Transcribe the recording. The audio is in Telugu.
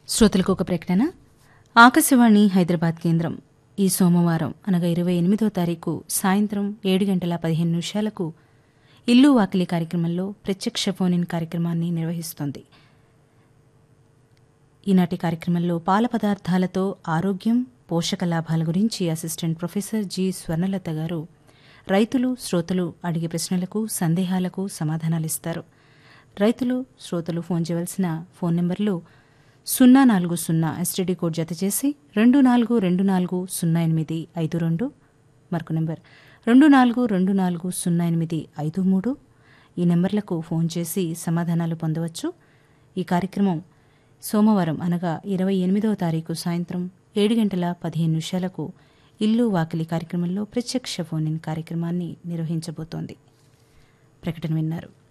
శ్రోతలకు ఒక ప్రకటన ఆకాశవాణి హైదరాబాద్ కేంద్రం ఈ సోమవారం అనగా ఇరవై ఎనిమిదో తారీఖు సాయంత్రం ఏడు గంటల పదిహేను నిమిషాలకు ఇల్లు వాకిలి కార్యక్రమంలో ప్రత్యక్ష ఫోన్ ఇన్ కార్యక్రమాన్ని నిర్వహిస్తోంది ఈనాటి కార్యక్రమంలో పాల పదార్థాలతో ఆరోగ్యం పోషక లాభాల గురించి అసిస్టెంట్ ప్రొఫెసర్ జి స్వర్ణలత గారు రైతులు శ్రోతలు అడిగే ప్రశ్నలకు సందేహాలకు సమాధానాలిస్తారు రైతులు శ్రోతలు ఫోన్ చేయవలసిన ఫోన్ నెంబర్లు సున్నా నాలుగు సున్నా ఎస్టీడీ కోడ్ జత చేసి రెండు నాలుగు రెండు నాలుగు సున్నా ఎనిమిది ఐదు రెండు మరొక నెంబర్ రెండు నాలుగు రెండు నాలుగు సున్నా ఎనిమిది ఐదు మూడు ఈ నెంబర్లకు ఫోన్ చేసి సమాధానాలు పొందవచ్చు ఈ కార్యక్రమం సోమవారం అనగా ఇరవై ఎనిమిదవ తారీఖు సాయంత్రం ఏడు గంటల పదిహేను నిమిషాలకు ఇల్లు వాకిలి కార్యక్రమంలో ప్రత్యక్ష ఫోన్ ఇన్ కార్యక్రమాన్ని నిర్వహించబోతోంది ప్రకటన విన్నారు